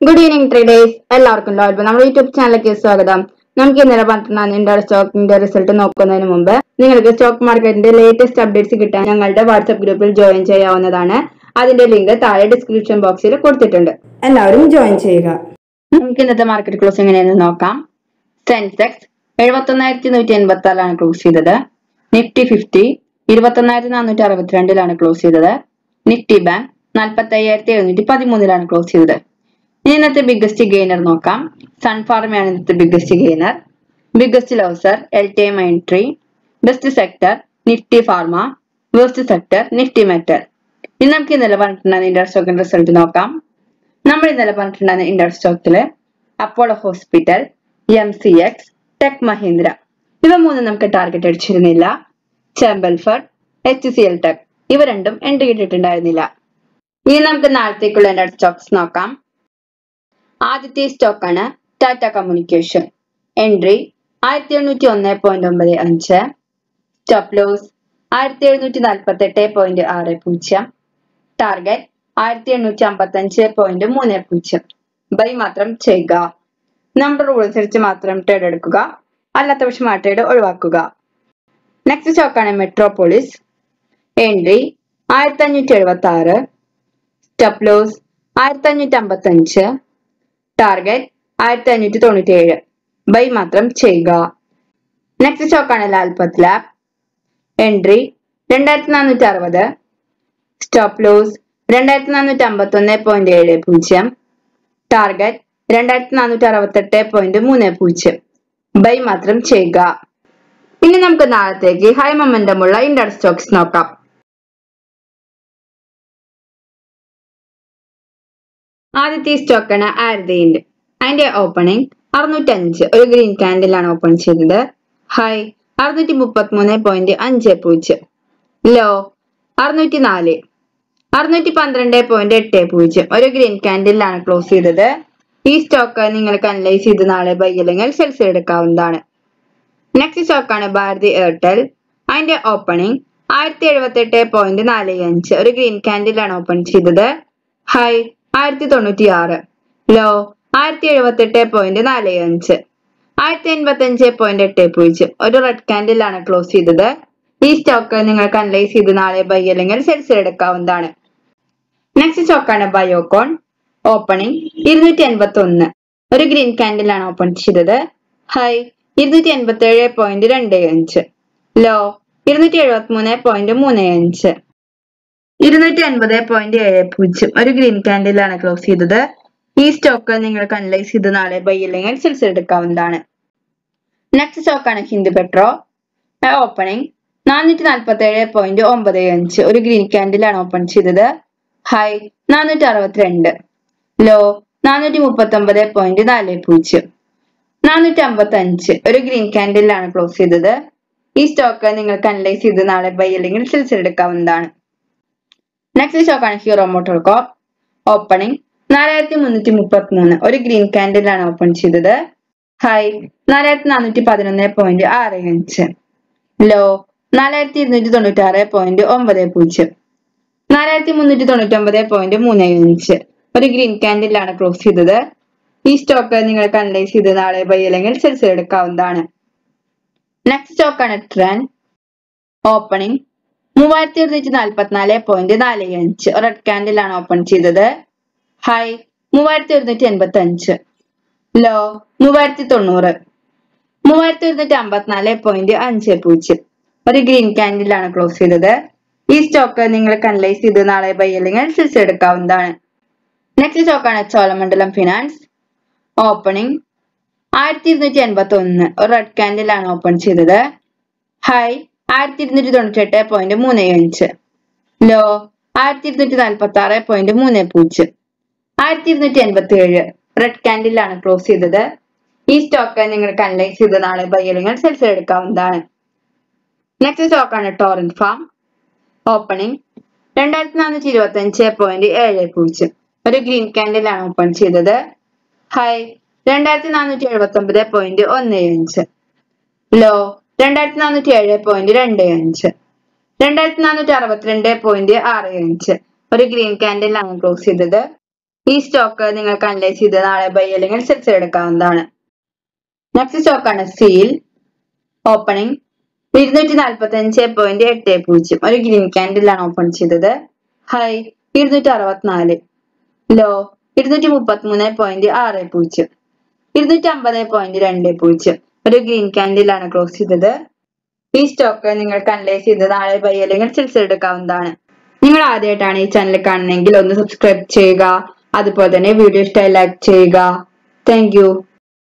good evening traders എല്ലാവർക്കും ലോൽബ് നമ്മുടെ YouTube ചാനലിലേക്ക് സ്വാഗതം നമുക്ക് ഇന്നലെ പന്ത്രണ്ടാം ഇന്ത്യയുടെ സ്റ്റോക്കിന്റെ റിസൾട്ട് നോക്കുന്നതിന് മുമ്പ് നിങ്ങൾക്ക് സ്റ്റോക്ക് മാർക്കറ്റിന്റെ ലേറ്റസ്റ്റ് അപ്ഡേറ്റ്സ് കിട്ടാൻ ഞങ്ങളുടെ വാട്സ്ആപ്പ് ഗ്രൂപ്പിൽ ജോയിൻ ചെയ്യാവുന്നതാണ് അതിന്റെ ലിങ്ക് താഴെ ഡിസ്ക്രിപ്ഷൻ ബോക്സിൽ കൊടുത്തിട്ടുണ്ട് എല്ലാവരും ജോയിൻ ചെയ്യുക നമുക്ക് ഇന്നത്തെ മാർക്കറ്റ് ക്ലോസ് എങ്ങനെയെന്ന് നോക്കാം സെൻസെക്സ് എഴുപത്തൊന്നായിരത്തി നൂറ്റി എൺപത്തി ആറിലാണ് ക്ലോസ് ചെയ്തത് നിഫ്റ്റി ഫിഫ്റ്റി ഇരുപത്തൊന്നായിരത്തി നാനൂറ്റി അറുപത്തിരണ്ടിലാണ് ക്ലോസ് ചെയ്തത് നിഫ്റ്റി ബാങ്ക് നാൽപ്പത്തി അയ്യായിരത്തി എഴുന്നൂറ്റി പതിമൂന്നിലാണ് ക്ലോസ് ചെയ്തത് ഇനി ഇന്നത്തെ ബിഗ്ഗസ്റ്റ് ഗെയിനർ നോക്കാം സൺഫാർമയാണ് ഇന്നത്തെ biggest gainer biggest loser L T M entry best sector Nifty pharma worst sector Nifty metal ഇനി നമുക്ക് ഇന്നലെ പറഞ്ഞിട്ടുണ്ടായിരുന്ന ഇന്ത്യ സ്റ്റോക്കിന്റെ റിസൾട്ട് നോക്കാം നമ്മൾ ഇന്നലെ പറഞ്ഞിട്ടുണ്ടായിരുന്ന ഇന്ത്യ സ്റ്റോക്കില് Apollo hospital M C X tech Mahindra ഇവ മൂന്നും നമുക്ക് ടാർഗറ്റ് അടിച്ചിരുന്നില്ല ചെമ്പൽഫർഡ് എച്ച് സി എൽ ടെക് ഇവ രണ്ടും എൻട്രി കിട്ടിയിട്ടുണ്ടായിരുന്നില്ല ഇനി നമുക്ക് നാളത്തേക്കുള്ള എൻ്റെ സ്റ്റോക്സ് നോക്കാം ആദ്യത്തെ സ്റ്റോക്കാണ് ടാറ്റ കമ്മ്യൂണിക്കേഷൻ എൻട്രി ആയിരത്തി എണ്ണൂറ്റി ഒന്ന് പോയിന്റ് ഒമ്പത് അഞ്ച് സ്റ്റോപ്പ് ലോസ് ആയിരത്തി എഴുന്നൂറ്റി നാൽപ്പത്തി എട്ട് പോയിന്റ് ആറ് പൂജ്യം ടാർഗറ്റ് ആയിരത്തി എണ്ണൂറ്റി അമ്പത്തി അഞ്ച് പോയിന്റ് മൂന്ന് പൂജ്യം ബൈ മാത്രം ചെയ്യുക നമ്മുടെ റൂൾ അനുസരിച്ച് മാത്രം ട്രേഡ് എടുക്കുക അല്ലാത്ത പക്ഷം ആ ട്രേഡ് ഒഴിവാക്കുക നെക്സ്റ്റ് സ്റ്റോക്കാണ് മെട്രോപോളിസ് എൻട്രി ആയിരത്തി അഞ്ഞൂറ്റി എഴുപത്തി ആറ് സ്റ്റോപ്പ് ലോസ് ആയിരത്തി അഞ്ഞൂറ്റി അമ്പത്തി അഞ്ച് ടാർഗറ്റ് ആയിരത്തി അഞ്ഞൂറ്റി തൊണ്ണൂറ്റി ഏഴ് ബൈ മാത്രം ചെയ്യുക നെക്സ്റ്റ് സ്റ്റോക്കാണ് ലാൽപത് ലാബ് എൻട്രി രണ്ടായിരത്തി നാനൂറ്റി അറുപത് സ്റ്റോപ്പ് ലോസ് രണ്ടായിരത്തി നാനൂറ്റി അമ്പത്തി ഒന്ന് പോയിന്റ് ഏഴ് പൂജ്യം ടാർഗറ്റ് രണ്ടായിരത്തി നാനൂറ്റി അറുപത്തെട്ട് പോയിന്റ് മൂന്ന് പൂജ്യം ബൈ മാത്രം ചെയ്യുക ഇനി നമുക്ക് നാളത്തേക്ക് ഹൈ മൊമെന്റമുള്ള ഇൻഡർ സ്റ്റോക്സ് നോക്കാം ആദ്യത്തെ സ്റ്റോക്കാണ് ആരതയിന്റ് അതിന്റെ ഓപ്പണിംഗ് അറുന്നൂറ്റഞ്ച് ഒരു ഗ്രീൻ കാൻഡിലാണ് ഓപ്പൺ ചെയ്തത് ഹൈ അറുന്നൂറ്റി മുപ്പത്തി മൂന്ന് പോയിന്റ് അഞ്ച് പൂജ്യം ലോ അറുന്നൂറ്റി നാല് അറുന്നൂറ്റി പന്ത്രണ്ട് പോയിന്റ് എട്ട് പൂജ്യം ഒരു ഗ്രീൻ കാൻഡിലാണ് ക്ലോസ് ചെയ്തത് ഈ സ്റ്റോക്ക് നിങ്ങൾക്ക് അനലൈസ് ചെയ്ത് നാളെ ബൈ അല്ലെങ്കിൽ സെൽസ് എടുക്കാവുന്നതാണ് നെക്സ്റ്റ് സ്റ്റോക്കാണ് ഭാരതി എയർടെൽ അതിന്റെ ഓപ്പണിംഗ് ആയിരത്തി എഴുപത്തി എട്ട് പോയിന്റ് നാല് അഞ്ച് ഒരു ഗ്രീൻ കാൻഡിലാണ് ഓപ്പൺ ചെയ്തത് ഹൈ ആയിരത്തി തൊണ്ണൂറ്റി ആറ് ലോ ആയിരത്തി എഴുപത്തി എട്ട് പോയിന്റ് നാല് അഞ്ച് ആയിരത്തി എൺപത്തി അഞ്ച് പോയിന്റ് എട്ട് പൂജ്യം ഒരു റെഡ് കാൻഡിലാണ് ക്ലോസ് ചെയ്തത് ഈ സ്റ്റോക്ക് നിങ്ങൾക്ക് അനലൈസ് ചെയ്ത് നാളെ ബൈ അല്ലെങ്കിൽ സെൽസിൽ എടുക്കാവുന്നതാണ് നെക്സ്റ്റ് സ്റ്റോക്കാണ് ബയോകോൺ ഓപ്പണിംഗ് ഇരുന്നൂറ്റി എൺപത്തി ഒന്ന് ഒരു ഗ്രീൻ കാൻഡിലാണ് ഓപ്പൺ ചെയ്തത് ഹൈ ഇരുന്നൂറ്റി എൺപത്തി ഏഴ് പോയിന്റ് രണ്ട് അഞ്ച് ലോ ഇരുന്നൂറ്റി എഴുപത്തി മൂന്ന് പോയിന്റ് മൂന്ന് അഞ്ച് ഇരുന്നൂറ്റി അൻപത് പോയിന്റ് ഏഴ് പൂജ്യം ഒരു ഗ്രീൻ കാൻഡിലാണ് ക്ലോസ് ചെയ്തത് ഈ സ്റ്റോക്ക് നിങ്ങൾക്ക് അനലൈസ് ചെയ്ത് നാളെ ബൈ അല്ലെങ്കിൽ സെൽസ് എടുക്കാവുന്നതാണ് നെക്സ്റ്റ് സ്റ്റോക്കാണ് ഹിന്ദു പെട്രോ ഓപ്പണിംഗ് നാനൂറ്റി നാൽപ്പത്തി ഏഴ് പോയിന്റ് ഒമ്പത് അഞ്ച് ഒരു ഗ്രീൻ കാൻഡിലാണ് ഓപ്പൺ ചെയ്തത് ഹൈ നാനൂറ്റി അറുപത്തിരണ്ട് ലോ നാനൂറ്റി മുപ്പത്തി ഒമ്പത് പോയിന്റ് നാല് പൂജ്യം നാനൂറ്റി അമ്പത്തി അഞ്ച് ഒരു ഗ്രീൻ കാൻഡിലാണ് ക്ലോസ് ചെയ്തത് ഈ സ്റ്റോക്ക് നിങ്ങൾക്ക് അനലൈസ് ചെയ്ത് നാളെ ബൈ അല്ലെങ്കിൽ സെൽസ് എടുക്കാവുന്നതാണ് നെക്സ്റ്റ് സ്റ്റോക്കാണ് ഹീറോ മോട്ടോർ കോപ്പ് ഓപ്പണിംഗ് നാലായിരത്തി മുന്നൂറ്റി മുപ്പത്തി മൂന്ന് ഒരു ഗ്രീൻ കാൻഡിലാണ് ഓപ്പൺ ചെയ്തത് ഹൈ നാലായിരത്തി നാനൂറ്റി പതിനൊന്ന് പോയിന്റ് ആറ് അഞ്ച് ലോ നാലായിരത്തി ഇരുന്നൂറ്റി തൊണ്ണൂറ്റി ആറ് പോയിന്റ് ഒമ്പത് പൂജ്യം നാലായിരത്തി മുന്നൂറ്റി തൊണ്ണൂറ്റി ഒമ്പത് പോയിന്റ് മൂന്ന് അഞ്ച് ഒരു ഗ്രീൻ കാൻഡിലാണ് ക്ലോസ് ചെയ്തത് ഈ സ്റ്റോക്ക് നിങ്ങൾക്ക് അനലൈസ് ചെയ്ത് നാളെ ബൈ അല്ലെങ്കിൽ സെൽസ് എടുക്കാവുന്നതാണ് നെക്സ്റ്റ് സ്റ്റോക്കാണ് ട്രെൻ ഓപ്പണിംഗ് മൂവായിരത്തി ഇരുന്നൂറ്റി നാൽപ്പത്തിനാല് പോയിന്റ് നാല് അഞ്ച് റെഡ് കാൻഡിലാണ് ഓപ്പൺ ചെയ്തത് ഹൈ മൂവായിരത്തി ഒരുന്നൂറ്റി എൺപത്തി അഞ്ച് ലോ മൂവായിരത്തി തൊണ്ണൂറ് മൂവായിരത്തി ഒരുന്നൂറ്റി അമ്പത്തിനാല് പോയിന്റ് അഞ്ച് പൂജ്യം ഒരു ഗ്രീൻ കാൻഡിലാണ് ക്ലോസ് ചെയ്തത് ഈ സ്റ്റോക്ക് നിങ്ങൾക്ക് അനലൈസ് ചെയ്ത് നാളെ ബൈ അല്ലെങ്കിൽ സെൽസ് എടുക്കാവുന്നതാണ് നെക്സ്റ്റ് സ്റ്റോക്കാണ് ചോളമണ്ഡലം ഫിനാൻസ് ഓപ്പണിംഗ് ആയിരത്തി ഇരുന്നൂറ്റി എൺപത്തി ഒന്ന് ഒരു റെഡ് കാൻഡിലാണ് ഓപ്പൺ ചെയ്തത് ഹൈ ആയിരത്തി ഇരുന്നൂറ്റി തൊണ്ണൂറ്റി എട്ട് പോയിന്റ് മൂന്ന് അഞ്ച് ലോ ആയിരത്തി ഇരുന്നൂറ്റി നാൽപ്പത്തി ആറ് പോയിന്റ് മൂന്ന് പൂജ്യം ആയിരത്തി ഇരുന്നൂറ്റി എൺപത്തി ഏഴ് റെഡ് കാൻഡിലാണ് ക്ലോസ് ചെയ്തത് ഈ സ്റ്റോക്ക് നിങ്ങൾക്ക് അനലൈസ് ചെയ്ത് നാളെ ബൈ അല്ലെങ്കിൽ സെൽസ് എടുക്കാവുന്നതാണ് നെക്സ്റ്റ് സ്റ്റോക്കാണ് ടോറൻ ഫാം ഓപ്പണിംഗ് രണ്ടായിരത്തി നാനൂറ്റി ഇരുപത്തി അഞ്ച് പോയിന്റ് ഏഴ് പൂജ്യം ഒരു ഗ്രീൻ കാൻഡിലാണ് ഓപ്പൺ ചെയ്തത് ഹൈ രണ്ടായിരത്തി നാനൂറ്റി എഴുപത്തി ഒമ്പത് പോയിന്റ് ഒന്ന് അഞ്ച് ലോ രണ്ടായിരത്തി നാനൂറ്റി ഏഴ് പോയിന്റ് രണ്ട് അഞ്ച് രണ്ടായിരത്തി നാനൂറ്റി അറുപത്തിരണ്ട് പോയിന്റ് ആറ് അഞ്ച് ഒരു ഗ്രീൻ കാൻഡിലാണ് ക്ലോസ് ചെയ്തത് ഈ സ്റ്റോക്ക് നിങ്ങൾക്ക് അനലൈസ് ചെയ്ത് നാളെ ബൈ അല്ലെങ്കിൽ സെൽസ് എടുക്കാവുന്നതാണ് നെക്സ്റ്റ് സ്റ്റോക്കാണ് സീൽ ഓപ്പണിംഗ് ഇരുന്നൂറ്റി നാൽപ്പത്തി അഞ്ച് പോയിന്റ് എട്ട് പൂജ്യം ഒരു ഗ്രീൻ ക്യാൻഡിലാണ് ഓപ്പൺ ചെയ്തത് ഹൈ ഇരുന്നൂറ്റി അറുപത്തിനാല് ലോ ഇരുന്നൂറ്റി മുപ്പത്തി മൂന്ന് പോയിന്റ് ആറ് പൂജ്യം ഇരുന്നൂറ്റി അമ്പത് പോയിന്റ് രണ്ട് പൂജ്യം ഒരു ഗ്രീൻ ക്യാൻഡിലാണ് ക്ലോസ് ചെയ്തത് ഈ സ്റ്റോക്ക് നിങ്ങൾക്ക് അനലൈസ് ചെയ്ത് നാളെ ബൈ അല്ലെങ്കിൽ സെൽസ് എടുക്കാവുന്നതാണ് നിങ്ങൾ ആദ്യമായിട്ടാണ് ഈ ചാനൽ കാണുന്നതെങ്കിൽ ഒന്ന് സബ്സ്ക്രൈബ് ചെയ്യുക അതുപോലെ തന്നെ വീഡിയോ ഇഷ്ടമായി ലൈക്ക് ചെയ്യുക താങ്ക്